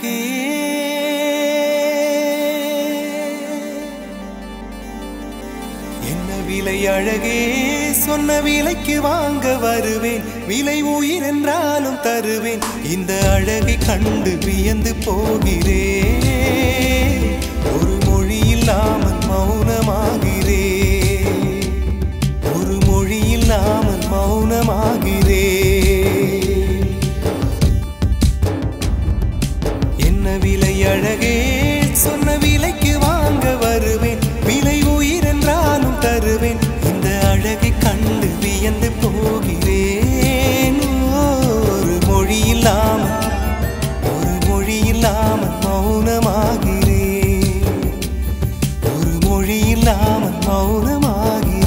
அழகே என்ன விலை அழகே சொன்ன விலைக்கு வாங்க வருவேன் விலை உயிர் என்றாலும் தருவேன் இந்த அழகை கண்டு வியந்து போகிறேன் ஒரு மொழி இல்லாமல் மௌனமாகிறேன் ஒரு மொழி இல்லாமல் மௌனமாகிறேன் என்ன விலை அழகே சொன்ன விலைக்கு வாங்க வருவேன் விலை உயிர் என்றாலும் தருவேன் இந்த அழகை கண்டு வியந்து போகிறேன் ஒரு மொழி இல்லாமல் ஒரு மொழி இல்லாமல் மௌனமாகிறேன் ஒரு மொழி இல்லாமல் மௌனமாகிறேன்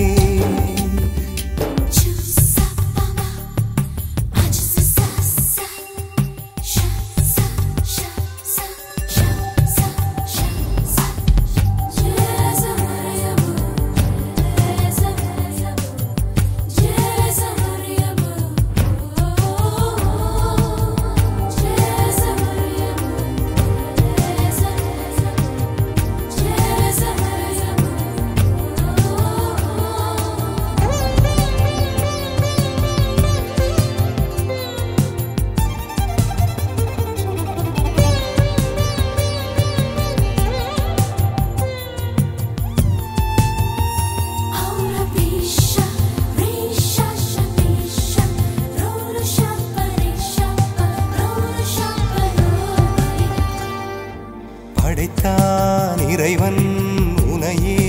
படைத்தான் இறைவன் உனையே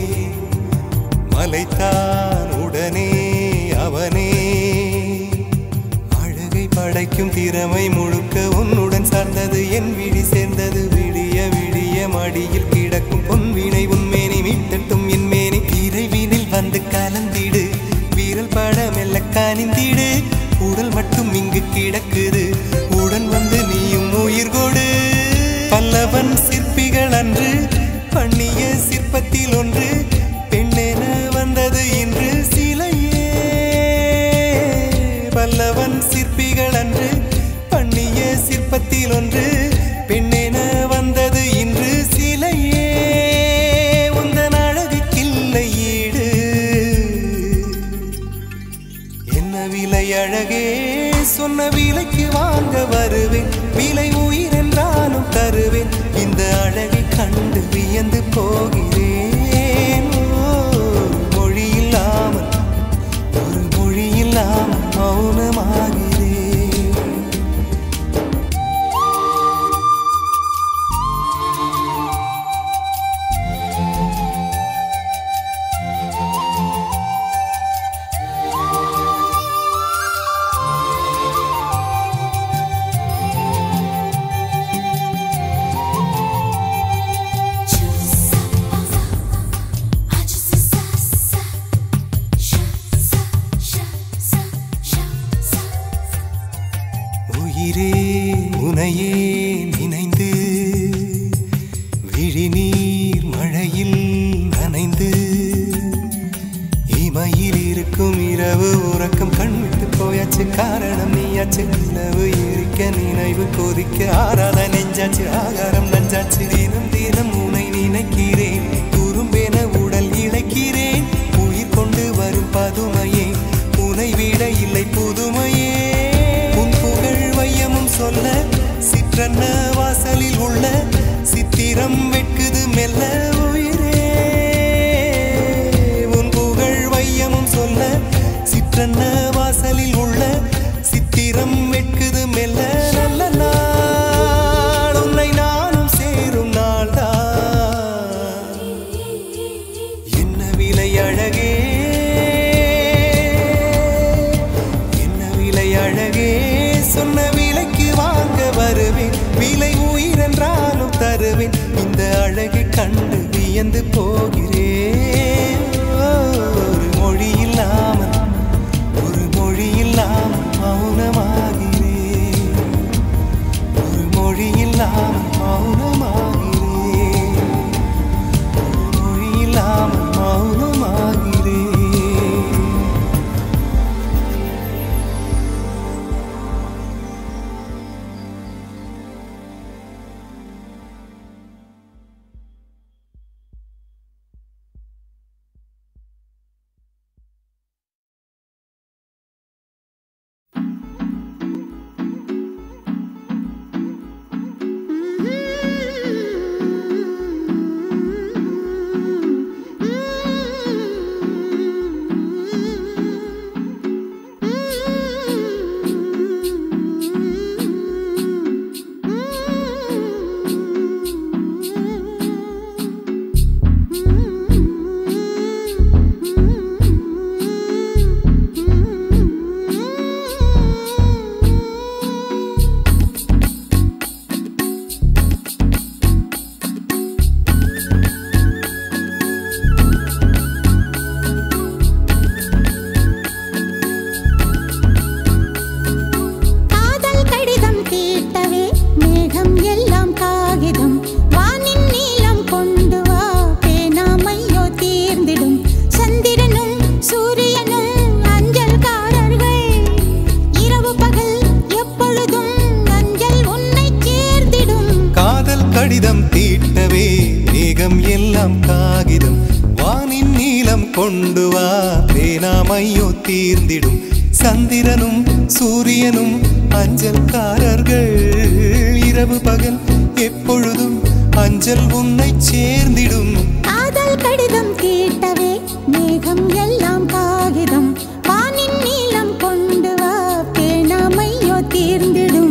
மலைத்தான் உடனே அவனே அழகை படைக்கும் திறமை முழுக்க உன்னுடன் சார்ந்தது என் விழி சேர்ந்தது விடிய விடிய மடியில் கிடக்கும் பொன்வினை உன்மேனி மீட்டட்டும் என் மேனி இறைவினில் வந்து கலந்திடு வீரல் பட மெல்ல கனிந்திடு உடல் மட்டும் இங்கு கிடக்குது உடன் வந்து நீயும் உயிர் கொடு பல்லவன் சிற்பிகள் அன்று பண்ணிய சிற்பத்தில் ஒன்று பெண்ணென வந்தது இன்று சிலையே பல்லவன் சிற்பிகள் அன்று பண்ணிய சிற்பத்தில் ஒன்று பெண்ணென வந்தது இன்று சிலையே உந்தன் அழகுக்கில்லை ஈடு என்ன விலை அழகே சொன்ன விலைக்கு வாங்க வருவேன் விலை உயிர் என்றாலும் தருவேன் இந்த அழகை கண்டு வியந்து போகிறேன் ஒரு மொழி இல்லாமல் ஒரு மொழி இல்லாமல் மௌனமாகிறேன் உயிரே உனையே நினைந்து விழிநீர் மழையில் நனைந்து இமையில் இருக்கும் இரவு உறக்கம் கண் விட்டு போயாச்சு காரணம் நீயாச்சு நிலவு எரிக்க நினைவு கொதிக்க ஆறாத நெஞ்சாச்சு ஆகாரம் நஞ்சாச்சு தினம் தினம் உனை நினைக்கிறேன் குறும்பென உடல் இழைக்கிறேன் உயிர் கொண்டு வரும் பதுமையே உனை விட இல்லை புதுமையே உன் புகழ் வையமும் சொல்ல சிற்றன்ன வாசலில் உள்ள சித்திரம் வெட்குது மெல்ல உயிரே உன் புகழ் வையமும் சொல்ல சிற்றன்ன வாசலில் உள்ள சித்திரம் வெட்குது மெல்ல நல்ல நாள் உன்னை நானும் சேரும் நாள்தான் என்ன விலை அழகே என்ன விலை அழகே சொன்ன விலைக்கு வாங்க வருவேன் விலை உயிர் என்றாலும் தருவேன் இந்த அழகை கண்டு வியந்து போகிறேன் ஒரு மொழி இல்லாமல் ஒரு மொழி இல்லாமல் மௌனமாகிறேன் ஒரு மொழி இல்லாமல் மௌனமாகிறேன் ஒரு மொழி இல்லாமல் மௌனமாகிறேன் கடிதம் தீட்டவே மேகம் எல்லாம் காகிதம் வானின் நீலம் கொண்டு வா பேனாமையோ தீர்ந்திடும் சந்திரனும் சூரியனும் அஞ்சல்காரர்கள் இரவு பகல் எப்பொழுதும் அஞ்சல் உன்னை சேர்ந்திடும் காதல் கடிதம் தீட்டவே மேகம் எல்லாம் காகிதம் வானின் நீளம் கொண்டு வா பேணாமையோ தீர்ந்திடும்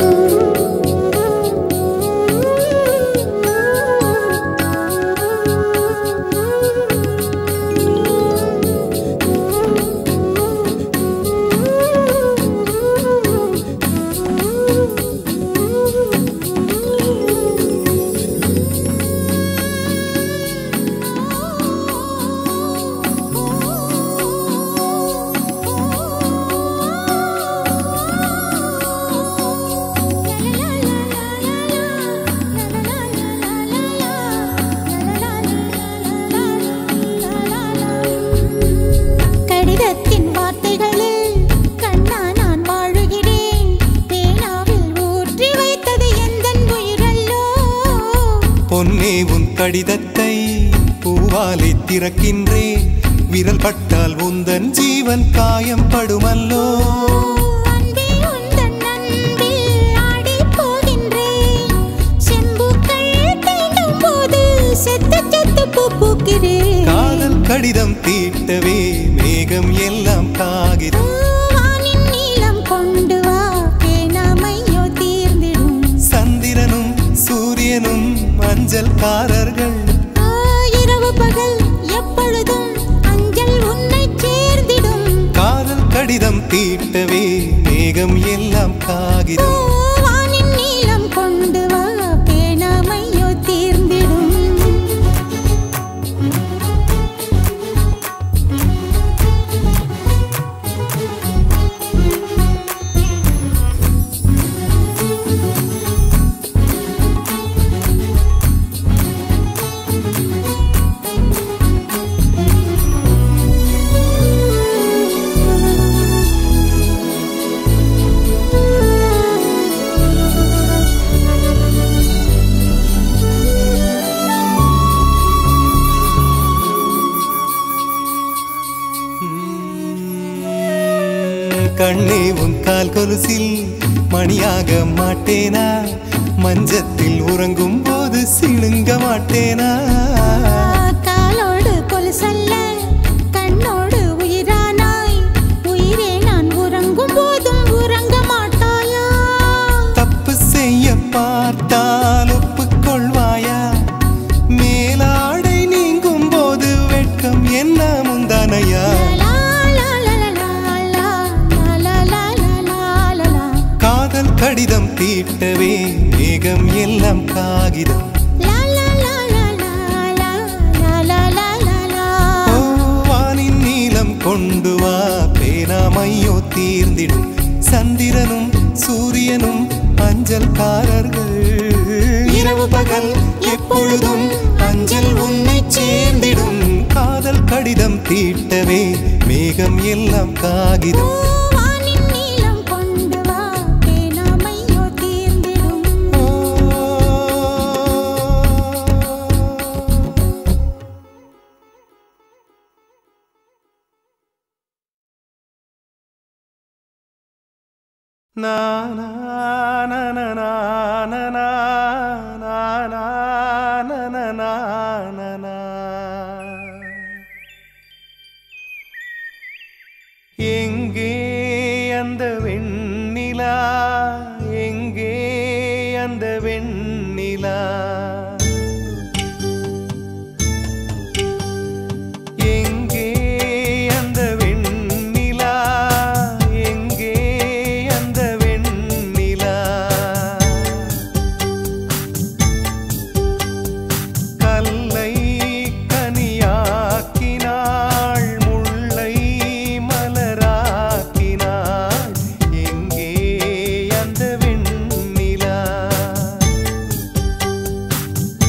கடிதத்தின் வார்த்தைகளில் கண்ணா நான் வாழுகிறேன் பேனாவில் ஊற்றி வைத்தது எந்தன் உயிரல்லோ பொன்னே உன் கடிதத்தை பூவாலை திறக்கின்றேன் விரல் பட்டால் உந்தன் ஜீவன் காயம் படுமல்லோ அன்பே உந்தன் அன்பில் ஆடிப் போகின்றேன். செம்புக்கள் தீண்டும் போது செத்து செத்து பூ பூக்கிறேன். காதல் கடிதம் தீட்டவே மேகம் எல்லாம் காகிதம் வானின் நீலம் கொண்டு வா பேணாமையோ தீர்ந்திடும் சந்திரனும் சூரியனும் மஞ்சள்காரர்கள் ஆ, இரவு பகல் எப்பொழுதும் அஞ்சல் உன்னை சேர்ந்திடும் காதல் கடிதம் தீட்டவே மேகம் எல்லாம் ஓ, காகிதம் வானின் நீலம் கொண்டு வா பேணாமையோ தீர்ந்திடும் கண்ணே உன் கால் கொலுசில் மணியாக மாட்டேனா மஞ்சத்தில் உறங்கும் போது சிணுங்க மாட்டேனா காலோடு கொலுசல்ல கண்ணோடு உயிரானாய் உயிரே நான் உறங்கும் போதும் உறங்க மாட்டாயா தப்பு செய்ய பார்த்தால் ஒப்புக்கொள்வாயா மேலாடை நீங்கும் போது வெட்கம் என்ன முந்தானையா லா, லா, லா, லா, லா, லா, லா, லா, லா, லா, லா. காதல் கடிதம் தீட்டவே மேகம் எல்லாம் காகிதம் லா, லா, லா, லா, லா, லா, லா, லா, லா, லா, லா. ஓ, வானின் நீலம் கொண்டு வா பேனாமையோ தீர்ந்திடும் சந்திரனும் சூரியனும் அஞ்சல்காரர்கள் இரவு பகல் எப்பொழுதும் அஞ்சல் உன்னை சேர்ந்திடும் காதல் கடிதம் தீட்டவே மேகம் எல்லாம் ஓ, காகிதம் வானின் நீலம் கொண்டு வா பேணாமையோ தீர்ந்திடும் ஓ. Na na na na na na na na na na na na na na எங்கே அந்த வெண்ணிலா எங்கே அந்த வெண்ணிலா எங்கே அந்த வெண்ணிலா எங்கே அந்த வெண்ணிலா கல்லை கனியாக்கினாள் முல்லை மலராக்கினாள் எங்கே அந்த வெண்ணிலா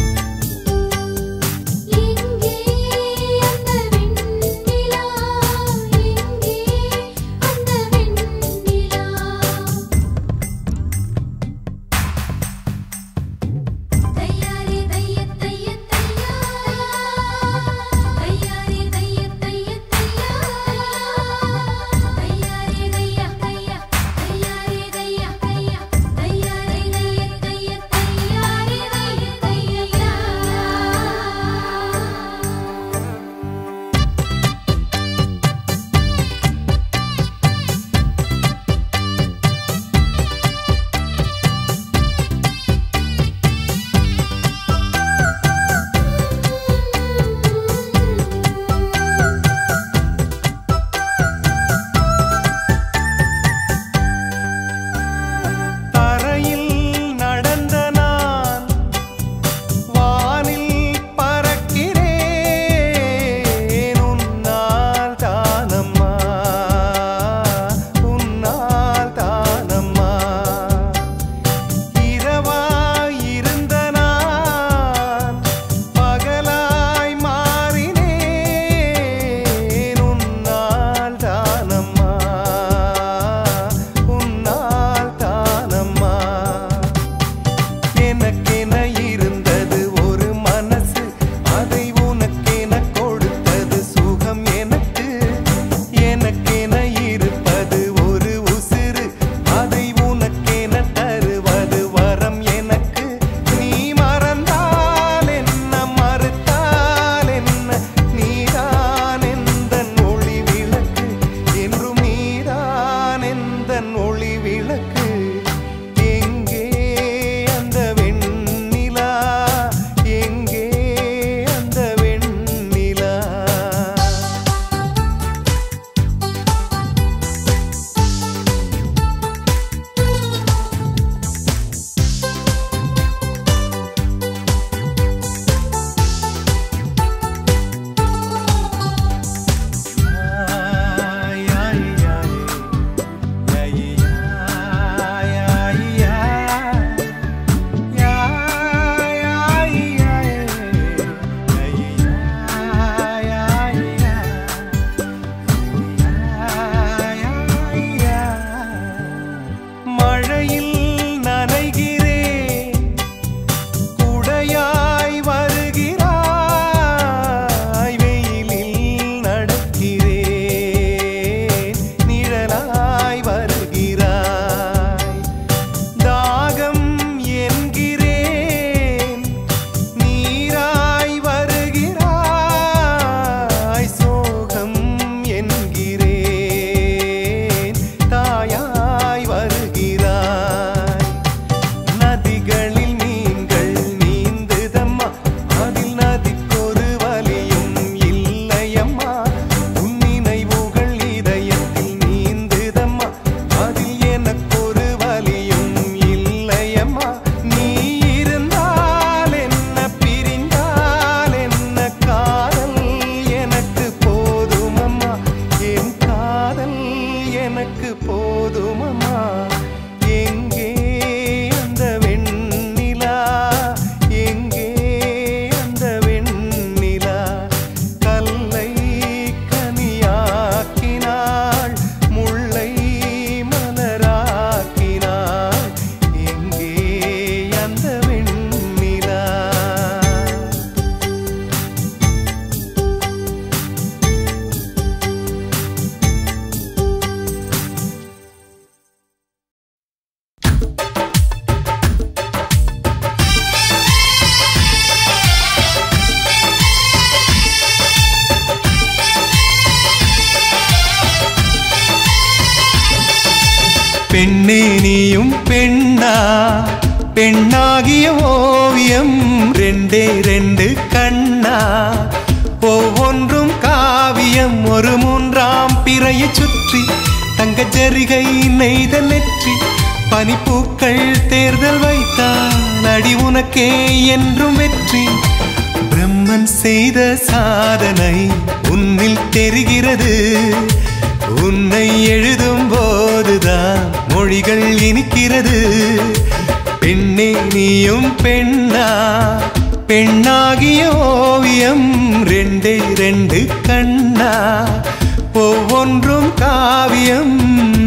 நீயும் பெண்ணா பெண்ணாகிய ஓவியம் ரெண்டே ரெண்டு கண்ணா ஒவ்வொன்றும் காவியம் ஒரு மூன்றாம் பிறையை சுற்றி தங்க ஜரிகை நெய்த நெற்றி பனிப்பூக்கள் தேர்தல் வைத்தான் அடி உனக்கே என்றும் வெற்றி பிரம்மன் செய்த சாதனை உன்னில் தெரிகிறது உன்னை எழுதும் போதுதான் மொழிகள் இனிக்கிறது பெண்ணே நீயும் பெண்ணா பெண்ணாகிய ஓவியம் ரெண்டே ரெண்டு கண்ணா ஒவ்வொன்றும் காவியம்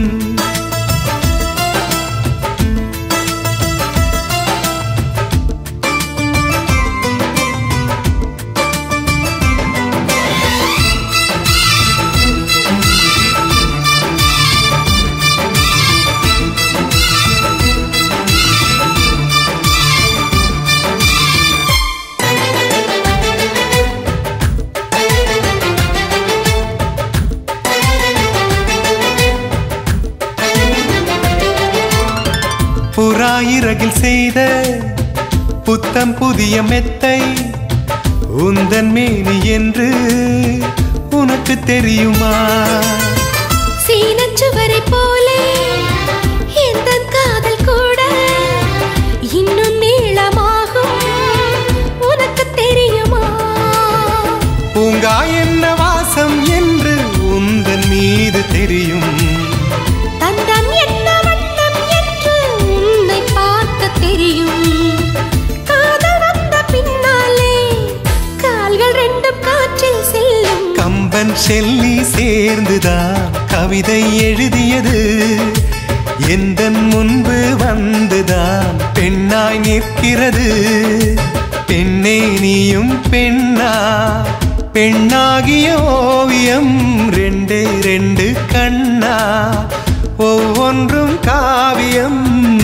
புறாயிரகில் செய்த புத்தம் புதிய மெத்தை உந்தன் மேனி என்று உனக்கு தெரியுமா சீனச்சுவரை போலே இந்த காதல் கூட இன்னும் நீளமாகும் உனக்கு தெரியுமா பூங்கா என்ன வாசம் என்று உந்தன் மீது தெரியும் தந்தம் என்ன வண்ணம் என்று உன்னை பார்க்க தெரியும் காதல் வந்த பின்னாலே கால்கள் ரெண்டும் காற்றில் செல்லும் கம்பன் செல்லி சேர்ந்துதான் கவிதை எழுதியது எந்த முன்பு வந்துதான் பெண்ணாய் நிற்கிறது பெண்ணே நீயும் பெண்ணா பெண்ணாகிய ஓவியம் ரெண்டே ரெண்டு கண்ணா ஒவ்வொன்றும் காவியம்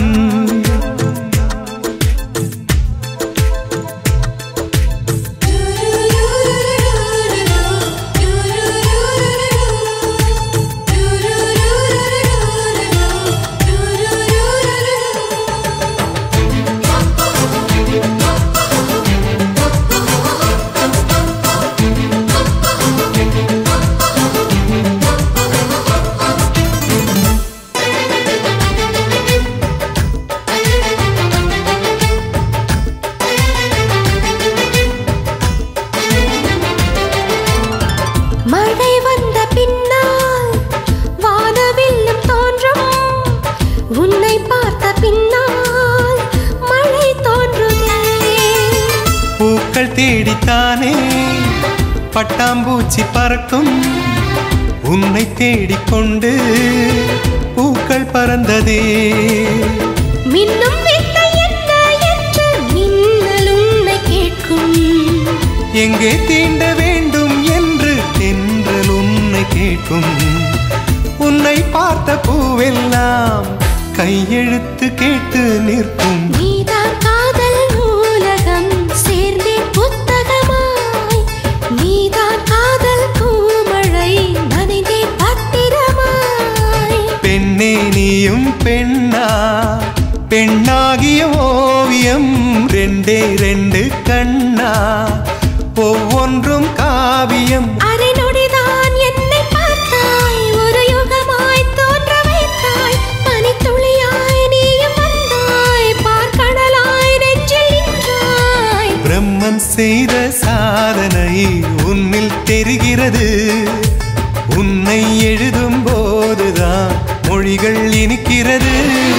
மழை வந்த பின்னால் வானவில்லும் தோன்றும் உன்னை பார்த்த பின்னால் மழை தோன்றுதே பூக்கள் தேடித்தானே பட்டாம்பூச்சி பறக்கும் உன்னை தேடிக்கொண்டு பூக்கள் பறந்ததே மின்னும் வித்தை என்ன என்று மின்னல் உன்னை கேட்கும் எங்கே தீண்ட வேண்டும் என்று தென்றல் உன்னை கேட்கும் உன்னை பார்த்த பூவெல்லாம் கையெழுத்து கேட்டு நிற்கும் நீதான் காதல் நூலகம் சேர்ந்தேன் புத்தகமாய் நீதான் காதல் பூமழை நனைந்தேன் பத்திரமாய் பெண்ணே நீயும் பெண்ணா பெண்ணாகிய ஓவியம் ரெண்டே ரெண்டு கண்ணா ஒவ்வொன்றும் காவியம் அரை நொடிதான் என்னை பார்த்தாய் ஒரு யுகமாய் தோன்ற வைத்தாய் பனித்துளியாய் நீயும் வந்தாய் பார்க்கடலாய் நெஞ்சில் நின்றாய் பிரம்மன் செய்த சாதனை உன்னில் தெரிகிறது உன்னை எழுதும் போதுதான் மொழிகள் இனிக்கிறது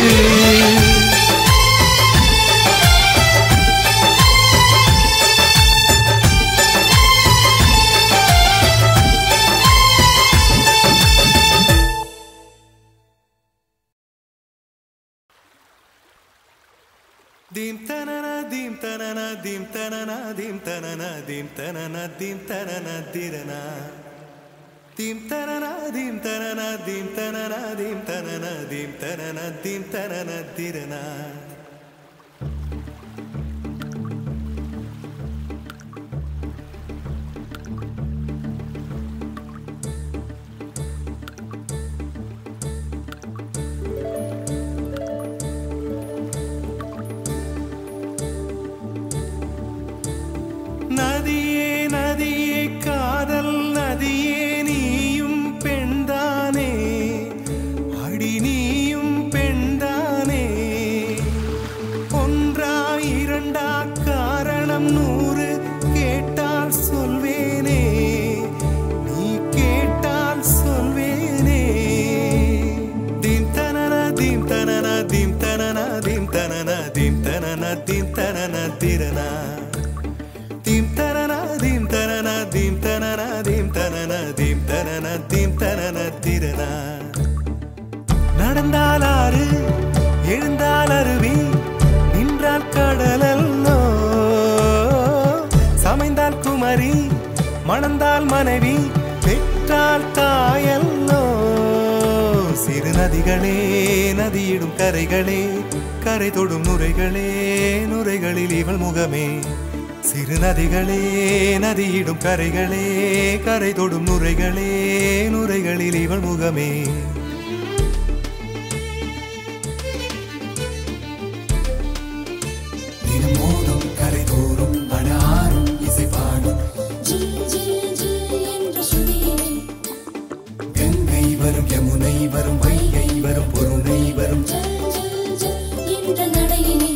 Dim tanana dim tanana dim tanana dim tanana dim tanana dim tanana dirana dim tanana dim tanana dim tanana dim tanana dim tanana dim tanana dirana காரணம் நூறு கேட்டால் சொல்வேனே நீ கேட்டால் சொல்வேனே தீம் தனன தீம் தனன தீம் தனன தீம் தனன தீம் தனன தீம் தனன திரனா தீம் தனன தீம் தனன தீம் தனன தீம் தனன தீம் தனன தீம் தனன திரனா நடந்தால் ஆறு எழுந்தால் அருவி நின்றால் கடலல்லோ சமைந்தால் குமரி மணந்தால் மனைவி பெற்றால் தாயல்லோ சிறு நதிகளே நதியிடும் கரைகளே கரை தொடும் நுரைகளே நுரைகளில் இவள் முகமே சிறு நதிகளே நதியிடும் கரைகளே கரை தொடும் நுரைகளே நுரைகளில் இவள் முகமே தினமோதும் கரை தோறும் அடாரும் இசை பாடும் ஜில் ஜில் ஜில் என்ற சுதியிலே கங்கை வரும் யமுனை வரும் வைகை வரும் பொருணை வரும் ஜல் ஜல் ஜல் என்ற நடையிலே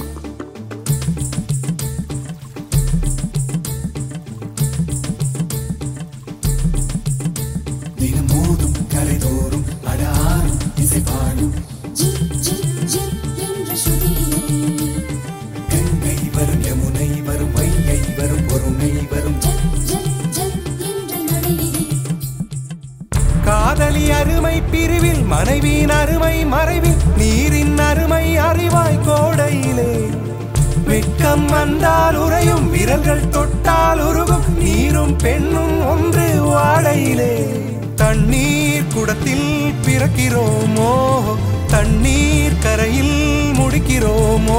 தினமோதும் கரை தோறும் அடாரும் இசை பாடும் ஜில் ஜில் ஜில் என்ற சுதியிலே கங்கை வரும் யமுனை வரும் வைகை வரும் பொருணை வரும் ஜல் ஜல் ஜல் என்ற நடையிலே காதலி அருமை பிரிவில் மனைவியின் அருமை மறைவில் நீரின் அருமை அறிவாய் கோடையிலே வெட்கம் வந்தால் உறையும் விரல்கள் தொட்டால் உருகும் நீரும் பெண்ணும் ஒன்று வாடையிலே தண்ணீர் குடத்தில் பிறக்கிறோமோ தண்ணீர் கரையில் முடிக்கிறோமோ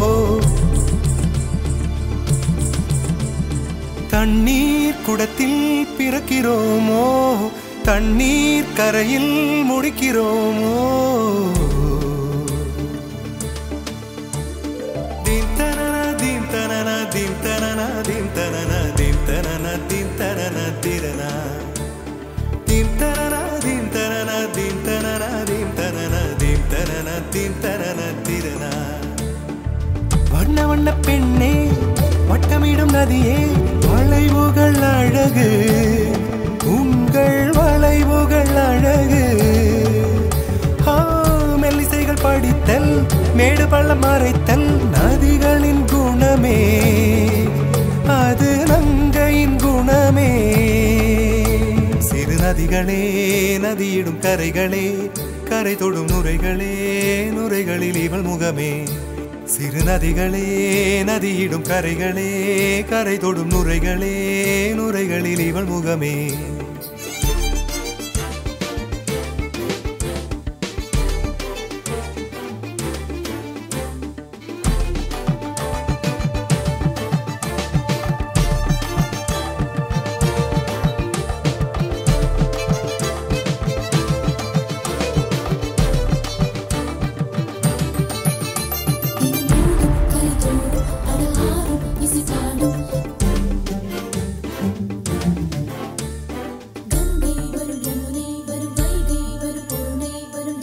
தண்ணீர் குடத்தில் பிறக்கிறோமோ தண்ணீர் கரையில் முடிக்கிறோமோ தீம் தனன தீம் தனன தீம் தனன தீம் தனன தீம் தனன தீம் தனன திரனா தீம் தனன தீம் தனன தீம் தனன தீம் தனன தீம் தனன தீம் தனன திரனா வண்ண வண்ண பெண்ணே வட்டமிடும் நதியே வளைவுகள் அழகு உங்கள் வளைவுகள் அழகு ஆ, மெல்லிசைகள் படித்தல் மேடு பள்ளம் மறைத்தல் நதிகளின் குணமே அது நங்கையின் குணமே சிறு நதிகளே நதியிடும் கரைகளே கரை தொடும் நுரைகளே நுரைகளில் இவள் முகமே சிறு நதிகளே நதியிடும் கரைகளே கரை தொடும் நுரைகளே நுரைகளில் இவள் முகமே தினமோதும் கரை தோறும் அடாரும் இசை பாடும் கங்கை வரும் யமுனை வரும் வைகை வரும் பொருணை வரும்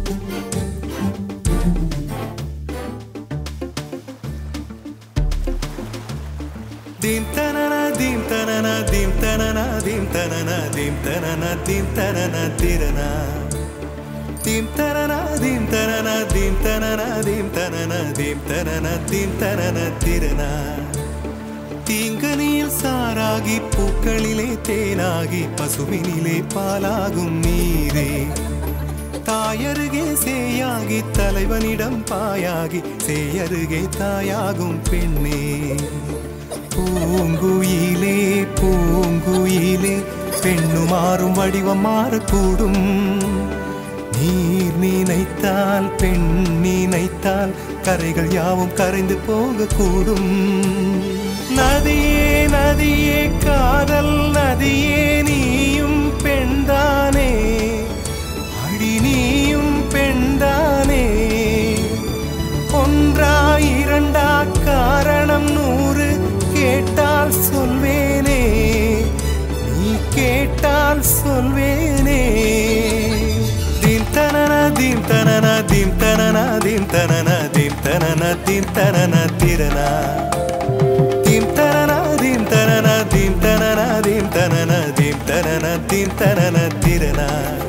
தீம் தனன தீம் தனன தீம் தனன தீம் தனன தீம் தனன தீம் தனன திரனா தீம் தனன தீம் தனன தீம் தனன தீம் தனன தீம் தனன தீம் தனன திரனா தீங்கனியில் சாராகி பூக்களிலே தேனாகி பசுவினிலே பாலாகும் நீரே தாயருகே சேயாகி தலைவனிடம் பாயாகி சேயருகே தாயாகும் பெண்ணே பூங்குயிலே பூங்குயிலே பெண்ணு மாறும் வடிவம் மாறக்கூடும் நீர் நினைத்தால் பெண் நினைத்தால் கரைகள் யாவும் கரைந்து போகக்கூடும் நதியே நதியே காதல் நதியே நீயும் பெண்தானே அடி நீயும் பெண்தானே ஒன்றா இரண்டா காரணம் நூறு கேட்டால் சொல்வேனே நீ கேட்டால் சொல்வேனே தீம் தனன தீம் தனன தீம் தனன தீம் தனன தீம் தனன தீம் தனன திரனா தீம் தீன் தனன திறனா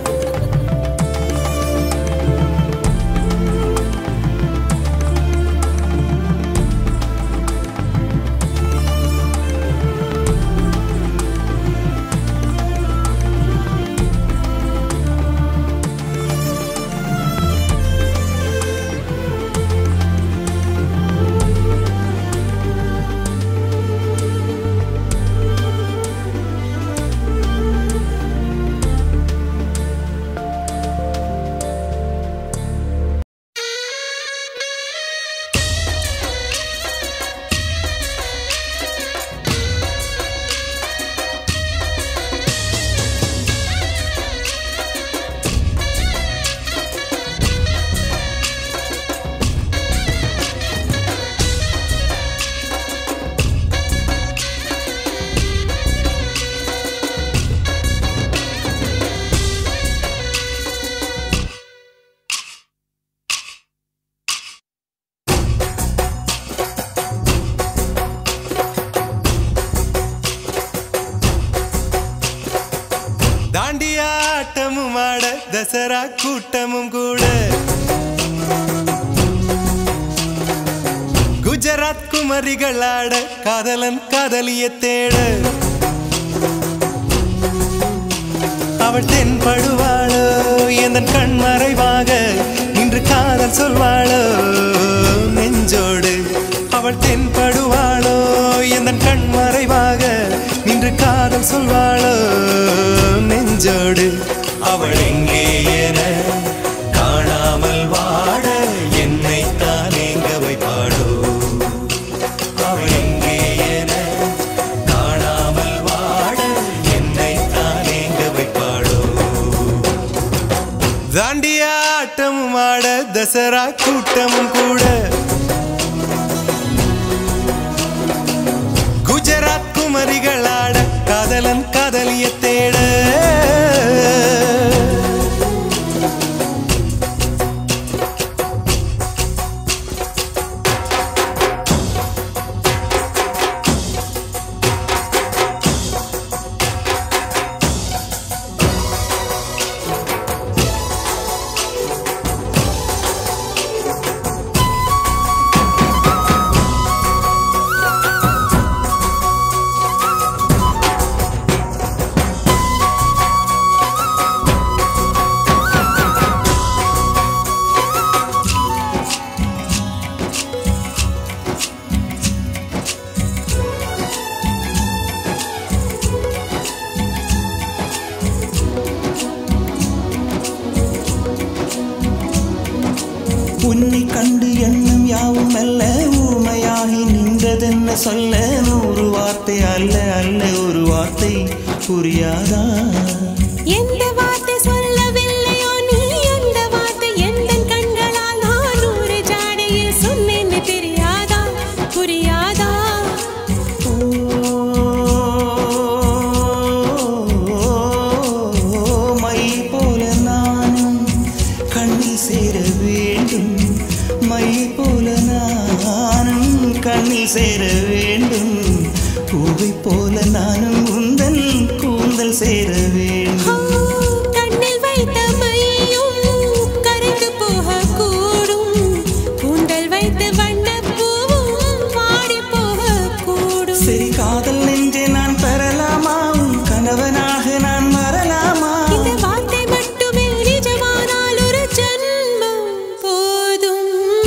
தாண்டியாட்டமும் ஆட தசரா கூட்டமும் கூட குஜராத் குமரிகள் ஆட காதலன் காதலிய தேட அவள் தென்படுவாளோ எந்தன் கண் மறைவாக இன்று காதல் சொல்வாளோ நெஞ்சோடு அவள் தென்படுவாளோ எந்தன் கண் மறைவாக நின்று காதல் சொல்வாளோ நெஞ்சோடு அவள் எங்கே என காணாமல் வாட என்னை தான் எங்க வைப்பாளோ அவள் எங்கே என காணாமல் வாட என்னை தான் எங்க வைப்பாளோ தாண்டியாட்டமும் ஆட தசரா கூட்டமும் கூட குஜராத் குமரிகள் ஆட காதலன் காதலிய தேட உன்னை கண்டு எண்ணம் யாவும் அல்ல ஊமையாகி நின்றதென்ன சொல்ல நூறு வார்த்தை அல்ல அல்ல ஒரு வார்த்தை புரியாதா எந்த வார்த்தை சொல்லவில்லையோ நீ அந்த வார்த்தை எந்தன் கண்களால் நான் நூறு ஜாடையில் சொன்னேன்னு தெரியாதா புரியாதா ஓ, மை போல நானும் கண்ணில் சேர வேண்டும் மை போல நானும் கண்ணில் சேர வேண்டும் பூவை போல நானும் உந்தன் கூந்தல் சேர வேண்டும் கண்ணில் வைத்த மையும் கரைந்து போகக்கூடும் கூந்தல் வைத்து வண்ணப்பூவும் வாடி போகக்கூடும் சரி காதல் நெஞ்சை நான் பெறலாமா உன் கணவனாக நான் மறலாமா இந்த வார்த்தை மட்டுமே நிஜமானால் ஒரு ஜன்மம் போதும்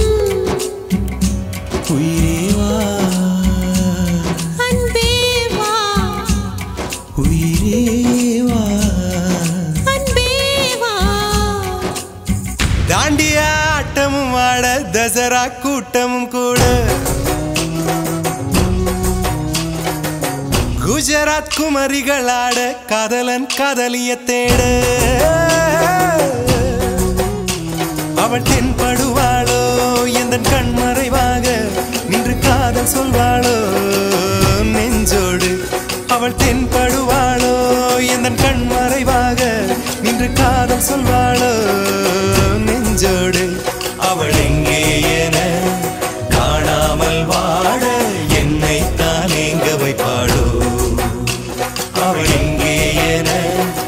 உயிரே வா அன்பே வா உயிரே வா அன்பே வா தாண்டியாட்டமும் ஆட தசரா கூட்டமும் கூட குஜராத் குமரிகள் ஆட காதலன் காதலிய தேட அவள் தென்படுவாளோ எந்த கண் மறைவாக நின்று காதல் சொல்வாளோ நெஞ்சோடு அவள் தென்படுவாளோ எந்த கண் மறைவாக நின்று காதல் சொல்வாளோ நெஞ்சோடு அவள் எங்கே என காணாமல் வாட என்னை தான் எங்க வைப்பாளோ அவள் எங்கே என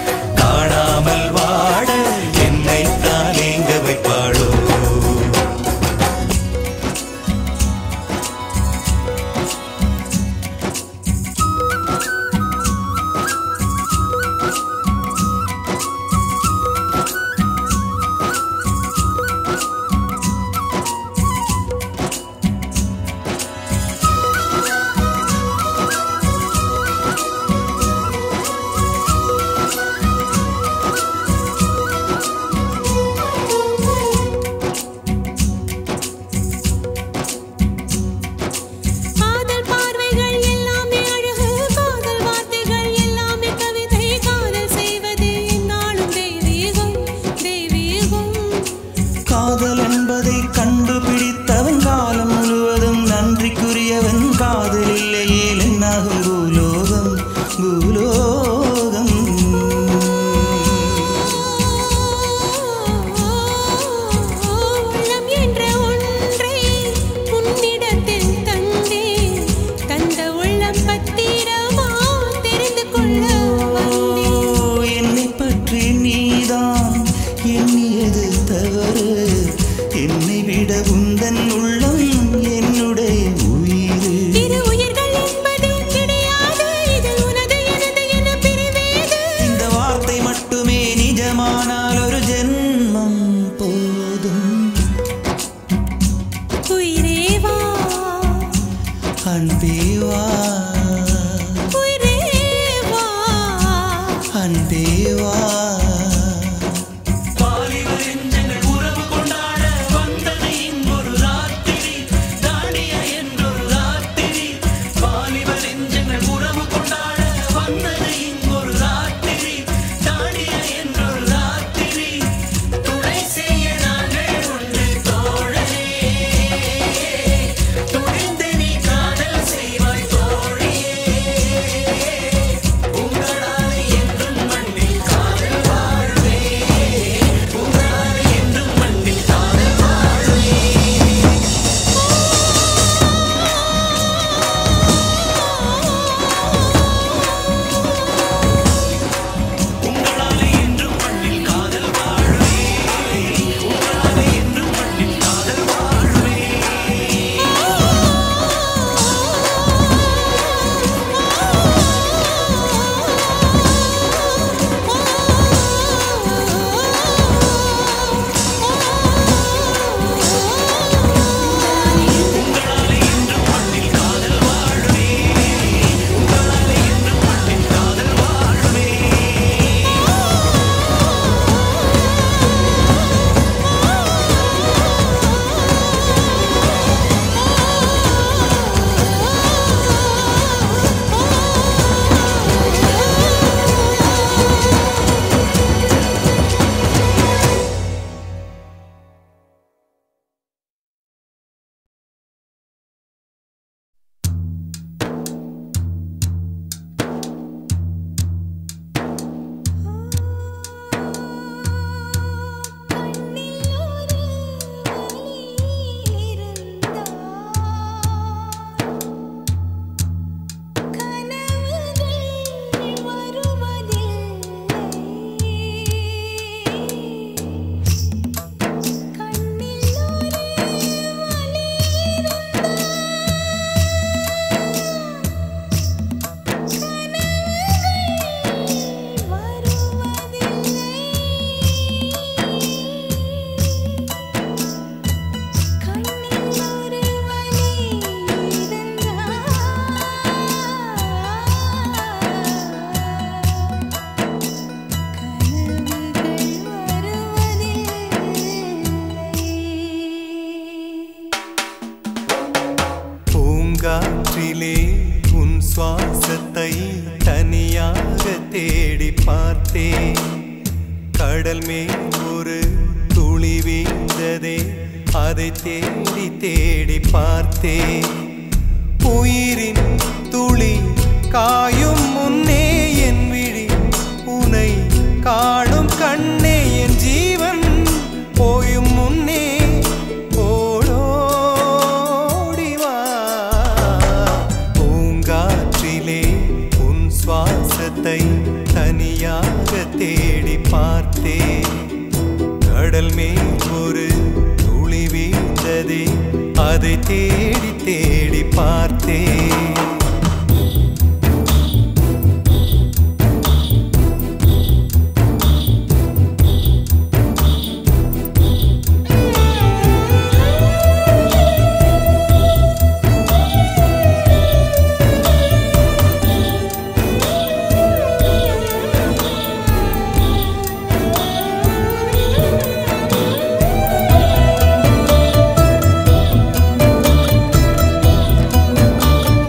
காதல் என்பதை கண்டுபிடித்தவன் காலம் முழுவதும் நன்றிக்குரியவன் காதல் இல்லையே என்னாகும் பூலோகம் பூலோகம் உள்ளம் என்ற ஒன்றை உன்னிடத்தில் தந்தேன் தந்த உள்ளம் பத்திரமா தெரிந்து கொள்ள வந்தேன் ஓ, என்னை பற்றி நீதான் எண்ணியது தவறு என்னை விட உந்தன் உள்ளம் என்னுடைய உயிர் இரு உயிர்கள் என்பதே கிடையாது இது உனது எனது என பிரிவேது இந்த வார்த்தை மட்டுமே நிஜமானால் ஒரு ஜென்மம் போதும் உயிரே வா அன்பே வா உயிரே வா அன்பே வா பூங்காற்றிலே உன் சுவாசத்தை தனியாக தேடி பார்த்தேன் கடல் மேல் ஒரு துளி வீழ்ந்ததே அதை தேடி தேடி பார்த்தேன் உயிரின் துளி காயும் முன்னே என் விழி உனை காணும் கண்ணே என் ஜீவன் போயும் முன்னே ஓடோடி வா பூங்காற்றிலே உன் சுவாசத்தை தனியாக தேடி பார்த்தேன் கடல் மேல் ஒரு துளி வீழ்ந்ததே அதை தேடி தேடி பார்த்தேன் ஆ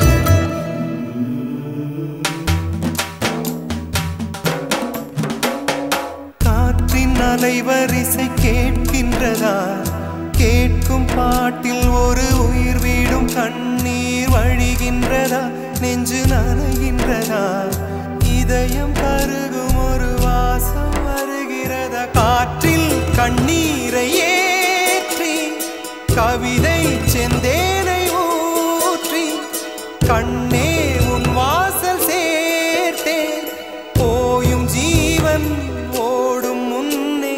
நெஞ்சு நனைகின்றதா இதயம் கருகும் ஒரு வாசம் வருகிறதா காற்றில் கண்ணீரை ஏற்றி கவிதை செந்தேனை ஊற்றி கண்ணே உன் வாசல் சேர்த்தேன் போயும் ஜீவன் ஓடும் முன்னே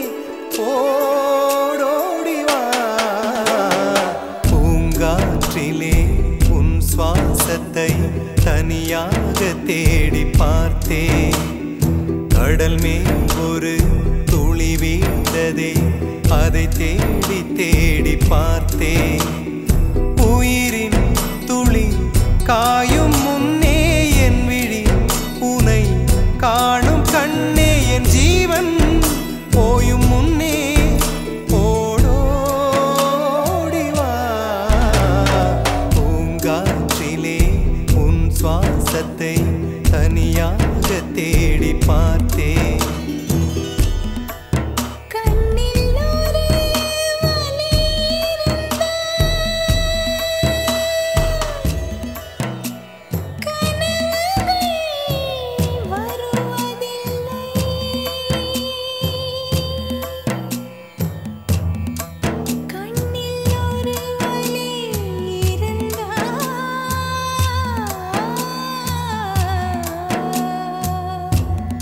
ஓடோடி வா பூங்காற்றிலே உன் சுவாசத்தை தனியாக தேடி பார்த்தேன் கடல் மேல் ஒரு துளி வீழ்ந்ததே அதை தேடி தேடி பார்த்தேன் உயிரின் துளி காயும் முன்னே என் விழி உனை காணும் கண்ணே என் ஜீவன் போயும் முன்னே ஓடோடி வா பூங்காற்றிலே உன் சுவாசத்தை தனியாக தேடி பார்த்தேன் கண்ணில் ஒரு வலி கனவுகள் வருவதில்லை கண்ணில் ஒரு வலி இருந்தால்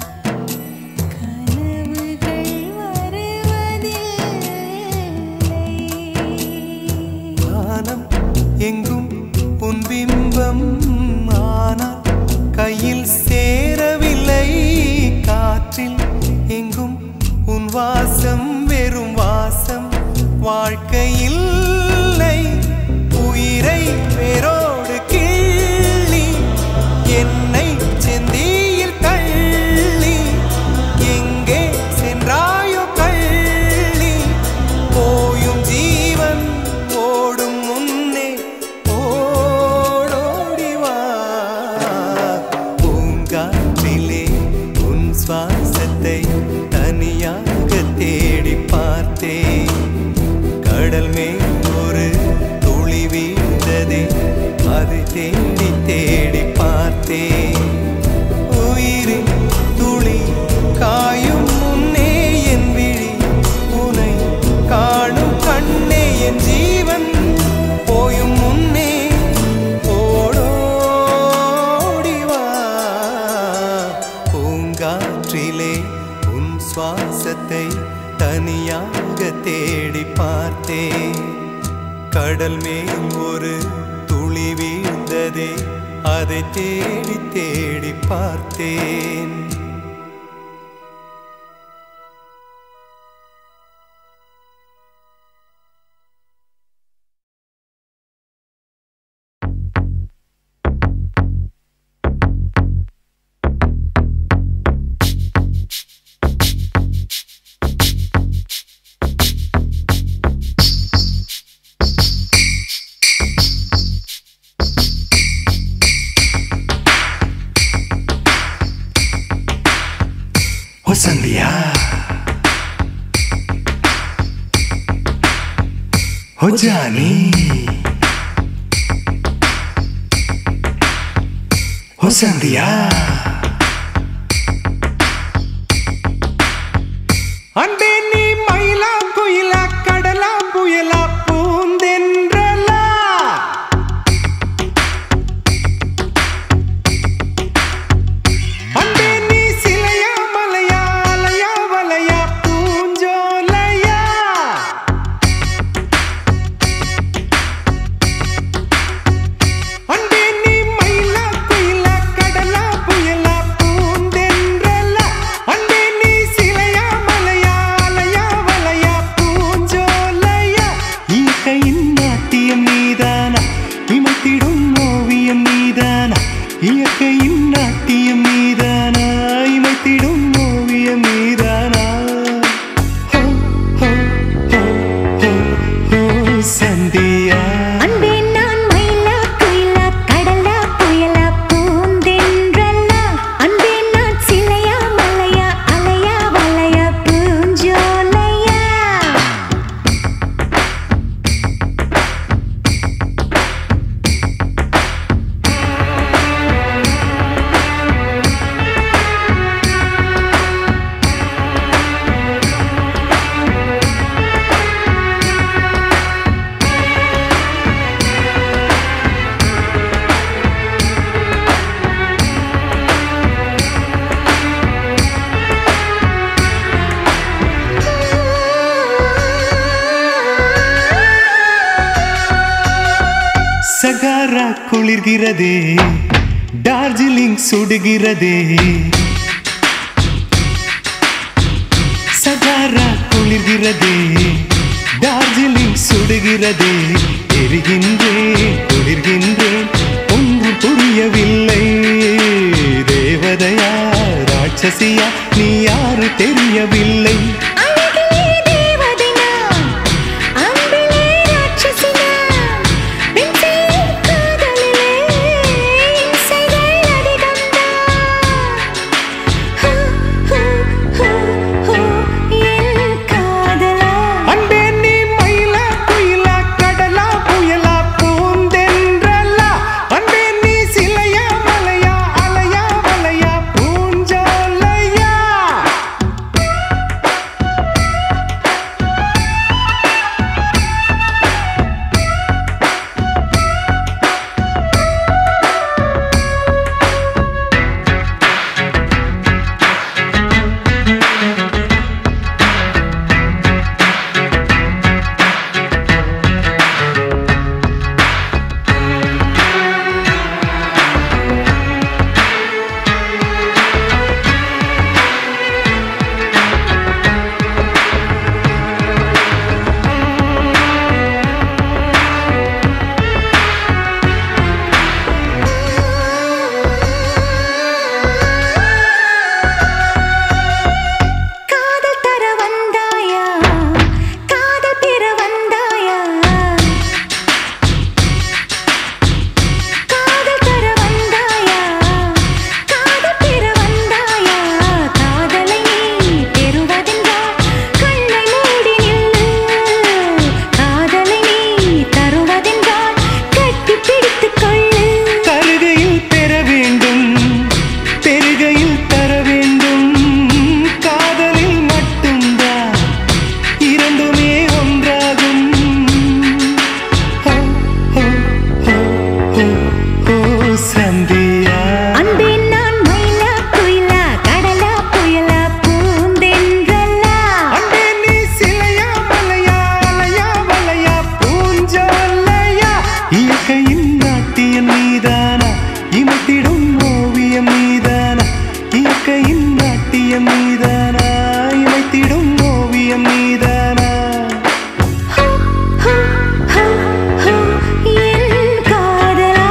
கனவுகள் வருவதில்லை வானம் எங்கும் உன் பிம்பம் ஆனால் கையில் சேரவில்லை காற்றில் எங்கும் உன் வாசம் வெறும் வாசம் வாழ்க்கையில் உயிரை வேரோடு கிள்ளி என்னை செந்தியில் தள்ளி எங்கே சென்றாயோ கள்ளி போயும் ஜீவன் ஓடும் முன்னே ஓடோடி வா பூங்காற்றிலே உன் சுவாசத்தை தனியாக தேடி பார்த்தேன் கடல் மேல் ஒரு துளி வீழ்ந்ததே அதை தேடி தேடி பார்த்தேன் உயிரின் துளி காயும் முன்னே என் விழி உனை காணும் கண்ணே என் ஜீவன் போயும் முன்னே ஓடோடி வா பூங்காற்றிலே உன் சுவாசத்தை தனியாக தேடி பார்த்தேன் கடல் மேல் ஒரு துளி வீழ்ந்ததே அதை தேடி தேடி பார்த்தேன் ஓ சந்தியா ஓ ஜானி ஓ சந்தியா அன்பே நீ மயிலா குயிலா கடலா புயலா பூந்தென்றலா அன்பே நீ சிலையா மலையா அலையா வலையா பூஞ்சோலையா அன்பே நீ மயிலா குயிலா கடலா புயலா பூந்தென்றலா அன்பே நீ சிலையா மலையா அலையா வலையா பூஞ்சோலையா இயற்கையின் நாட்டியம் நீதானா இமைத்திடும் ஓவியம் நீதானா இயற்கையின் நாட்டியம் நீதானா இமைத்திடும் ஓவியம் நீதானா ஹோ, ஹோ, ஹோ, ஹோ, ஹோ, சந்தியா அன்பே நான் மயிலா குயிலா கடலா புயலா பூந்தென்றலா அன்பே நான் சிலையா மலையா அலையா வலையா பூஞ்சோலையா ஆ குளிர்கிறதே டார்ஜிலிங் சுடுகிறதே சகாரா குளிர்கிறதே டார்ஜிலிங் சுடுகிறதே எரிகின்றேன் குளிர்கின்றேன் ஒன்று புரியவில்லை தேவதையா ராட்சசியா நீ யாரு தெரியவில்லை அழகிலே தேவதை நான், அன்பிலே ராட்சசி நான். விண்செல்லும் காதலிலே இம்சைகள் அதிகம்தான். ஹூ, ஹூ, ஹூ, ஹூ, என் காதலா அன்பே நீ மயிலா குயிலா கடலா புயலா பூந்தென்றலா அன்பே நீ சிலையா மலையா அலையா மலையா பூஞ்சோலையா காதல் தர வந்தாயா காதல் பெற வந்தாயா காதல் தர வந்தாயா காதல் பெற வந்தாயா காதலை நீ பெறுவதென்றால் கண்ணை மூடி நில்லு காதலை நீ தருவதென்றால் கட்டி பிடித்துக் கொள்ளு தருகையில் பெற வேண்டும் பெருகையில் தர வேண்டும் காதலில் மட்டும்தான் இரண்டுமே ஒன்றாகும் ஹோ, ஹோ, ஹோ, ஹோ, ஹோ, சந்தியா அன்பே நான் மயிலா குயிலா கடலா புயலா பூந்தென்றலா அன்பே நீ சிலையா மலையா அலையா மலையா பூஞ்சோலையா இயற்கையின் நாட்டியம் நீதானா இமத்திடும் ஓவியம் நீதானா இயற்கையின் நாட்டியம் நீதானா இமைத்திடும் ஓவியம் நீதானா ஹூ ஹூ ஹூ ஹூ என் காதலா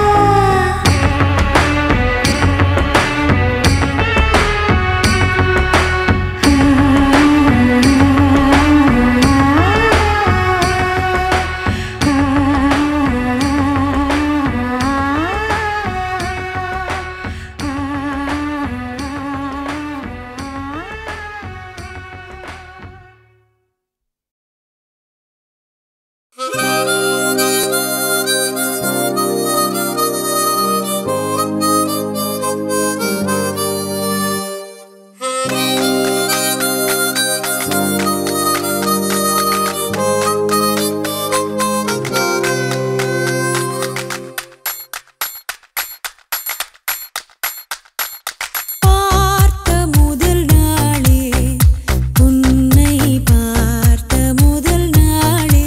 பார்த்த முதல் நாளே உன்னை பார்த்த முதல் நாளே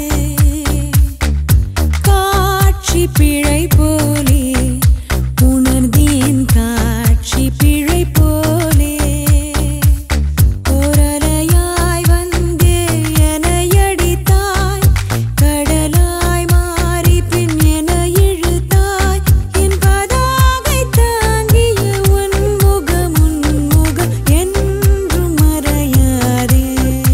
காட்சி பிழை போலே உணர்ந்தேன் காட்சி பிழை போலே ஓரலையாய் வந்தே எனையடித்தாய் கடலாய் மாறி பின் என இழுத்தாய் என் பதாகை தாங்கிய உன் முகம் உன் முகம் என்றும் மறையாதே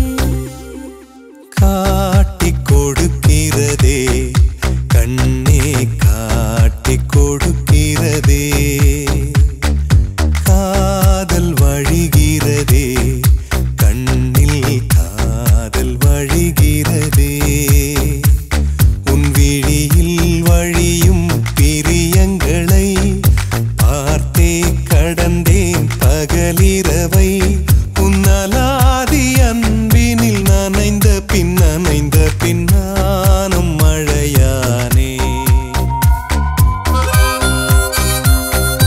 காட்டிக் கொடுக்கிறதே கண்ணே காட்டிக் கொடுக்கிறதே காதல் வழிகிறதே கண்ணில் காதல் வழிகிறதே உன் விழியில் வழியும் பிரியங்களை பார்த்தே கடந்தேன் பகலிரவை உன்னலாதி அன்பினில் நனைந்த பின் நனைந்த பின்னானும் மழையானே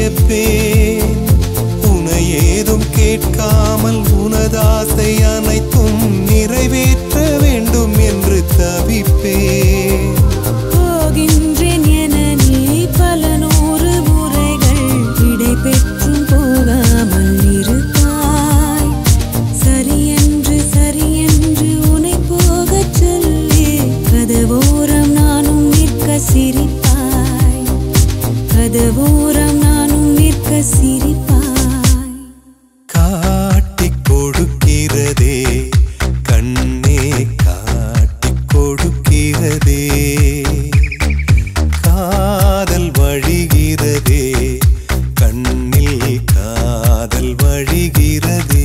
வியப்பேன் உனை ஏதும் கேட்காமல் உனதாசை அனைத்தும் நிறைவேற்ற வேண்டும் என்று தவிப்பேன் போகின்றேன் என நீ பல நூறு முறைகள் விடை பெற்றும் போகாமல் இருப்பாய் சரியென்று சரியென்று உன்னை போகச் சொல்லி கதவோரம் நானும் நிற்க சிரிப்பாய் கதவோரம் நானும் நிற்க சிரிப்பாய் காட்டிக் கொடுக்கிறதே கண்ணே காட்டிக் கொடுக்கிறதே காதல் வழிகிறதே கண்ணில் காதல் வழிகிறதே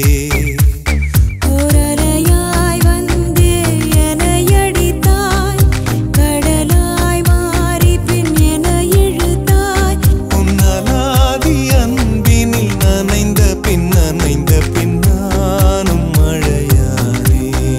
ஓரலையாய் வந்து என்னை அடித்தாய் கடலாய் மாறி பின் என்னை இழுத்தாய் உன்னலாதி அன்பினில் நனைந்த பின் நனைந்த பின் நானும் மழையானே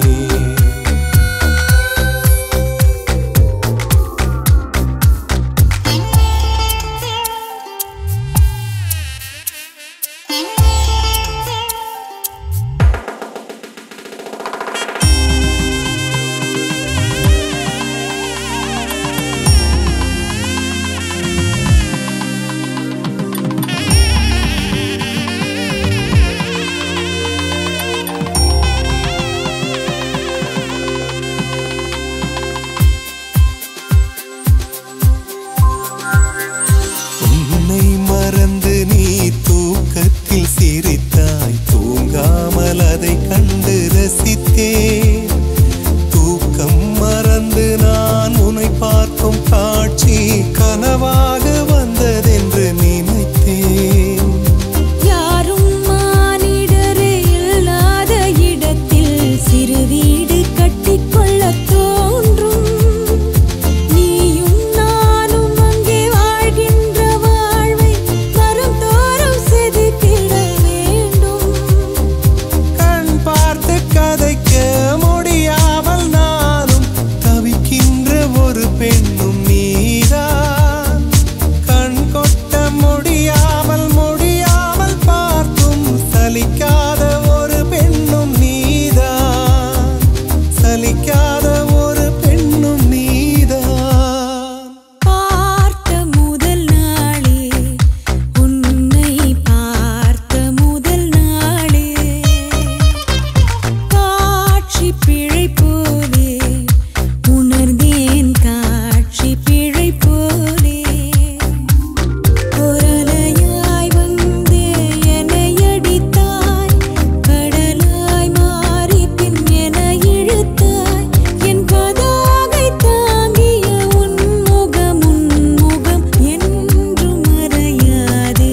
உன்னை மறந்து நீ தூக்கத்தில் சிரித்தாய் தூங்காமல் அதை கண்டு ரசித்தேன் தூக்கம் மறந்து நான் உன்னை பார்க்கும் காட்சி கனவாக வந்ததென்று நினைத்தேன் யாரும் மானிடரே இல்லாத இடத்தில் சிறு வீடு கட்டிக்கொள்ளத் தோன்றும் நீயும் நானும் அங்கே வாழ்கின்ற வாழ்வை தரும் தோறும் செதுக்கிட வேண்டும் கண் பார்த்து கதைக்க முடியாமல் நானும் தவிக்கின்ற ஒரு பெண்ணும் நீதான் கண் கொட்ட முடியாமல் முடியாமல் பார்த்தும் சலிக்காத ஒரு பெண்ணும் நீதான் சலிக்காத ஒரு பெண்ணும் நீதான் பார்த்த முதல் நாளே உன்னை பார்த்த முதல் நாளே காட்சி பிழை போலே உணர்ந்தேன் காட்சி பிழை போலே ஒரலையாய் வந்து என்னை அடித்தாய் கடலாய் மாறி பின் என்னை இழுத்தாய் என் பதாகை தாங்கிய உன் முகம் உன் முகம் என்றும் மறையாதே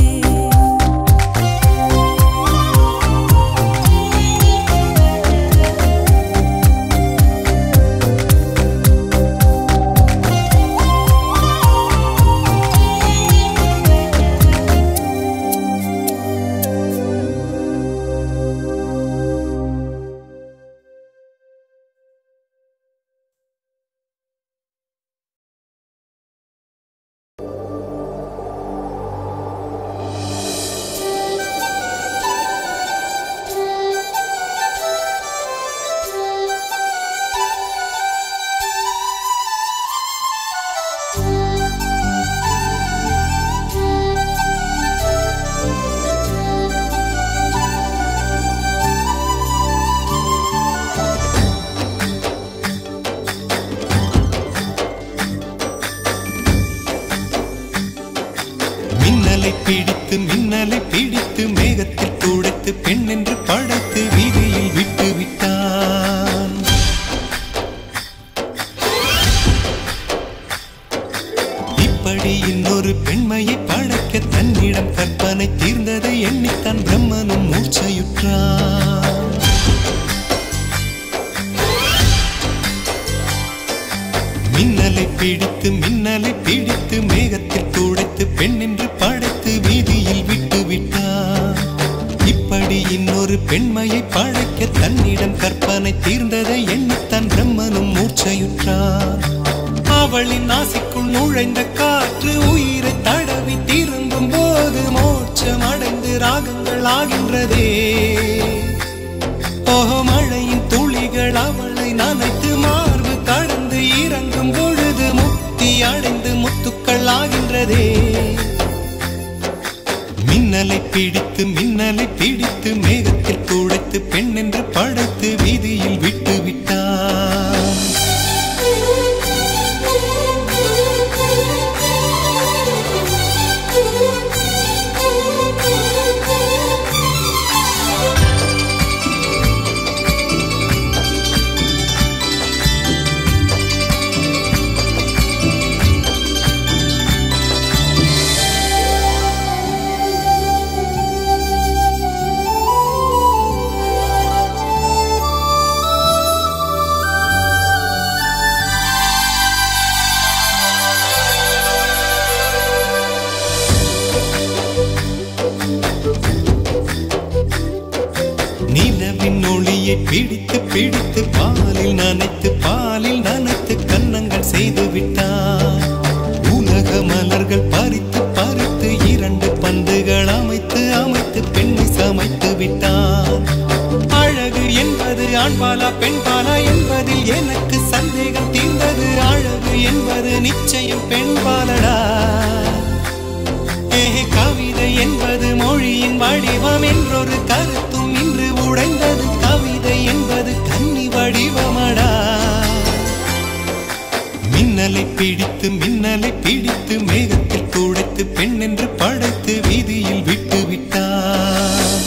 மின்னலை பிடித்து மின்னலை பிடித்து மேகத்தில் துடைத்து பெண் என்று படைத்து வீதியில் விட்டு விட்டான் இப்படி இன்னொரு பெண்மையை படைக்க தன்னிடம் கற்பனை தீர்ந்ததை எண்ணித்தான் பிரம்மனும் மூச்சையுற்றான் மின்னலை பிடித்து மின்னலை பிடித்து மேகத்தில் துடைத்து பெண் என்று படைத்து வீதியில் விட்டு விட்டார் இப்படி இன்னொரு பெண்மையை படைக்க தன்னிடம் கற்பனை தீர்ந்ததை எண்ணித்தான் பிரம்மனும் மூர்ச்சையுற்றார் அவ அவளின் நாசிக்குள் நுழைந்த காற்று உயிரை தடவி திரும்பும் போது மோட்சம் அடைந்து ராகங்கள் ஆகின்றதே ஓஹோ மழையின் துளிகள் அவளை நனைத்து மார்பு கடந்து இறங்கும் பொழுது முக்தி அடைந்து முத்துக்கள் ஆகின்றதே மின்னலை பிடித்து மின்னலை பிடித்து மேகத்தில் துடைத்து பெண் என்று படைத்து வீதியில் விட்டு விட்டான் நிலவின் ஒளியை பிடித்து பிடித்து பாலில் நனைத்து பாலில் நனைத்து கன்னங்கள் செய்து விட்டார் உலக மலர்கள் பறித்து பறித்து இரண்டு பந்துகள் அமைத்து அமைத்து பெண்ணை சமைத்து விட்டார் அழகு என்பது ஆண்பாலா பெண்பாலா என்பதில் எனக்கு சந்தேகம் தீர்ந்தது அழகு என்பது நிச்சயம் பெண்பாலடா ஏ கவிதை என்பது மொழியின் வடிவம் என்றொரு கருத்தும் இன்று உடைந்தது கவிதை என்பது கன்னி வடிவமடா மின்னலை பிடித்து மின்னலை பிடித்து மேகத்தில் துடைத்து பெண் என்று படைத்து வீதியில் விட்டு விட்டான்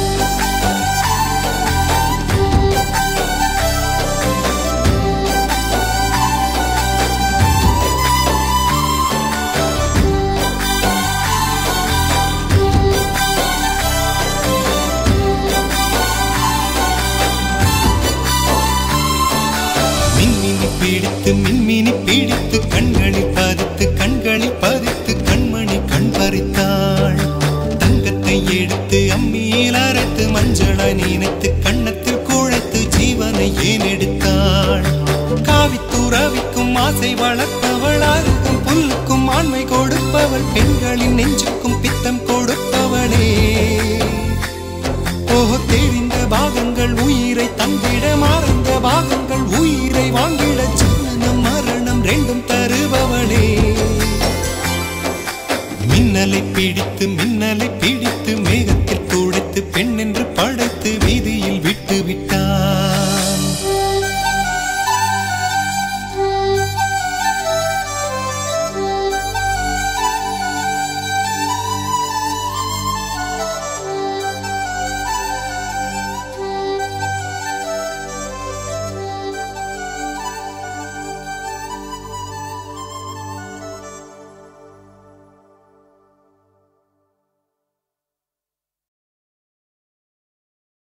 மின்மினி பிடித்து மின்மினி பிடித்து கண்களில் பதித்து கண்களில் பதித்து கண்மணி கண் பறித்தாள் தங்கத்தை எடுத்து அம்மியில் அரைத்து மஞ்சளாய் நினைத்து கண்ணத்தில் குழைத்து ஜீவனை ஏன் எடுத்தாள் காவித்துறவிக்கும் ஆசை வளர்ப்பவள் அருகும் புல்லுக்கும் ஆண்மை கொடுப்பவள் பெண்களின் நெஞ்சுக்கும் பித்தம் கொடுப்பவளே ஓஹோ தெரிந்த பாகங்கள் உயிரை தந்திட மறந்த பாகங்கள் உயிரை வாங்கிட ஜனனம் மரணம் ரெண்டும் தருபவளே மின்னலை பிடித்து மின்னலை பிடித்து மேகத்தில் துடைத்து பெண் என்று படை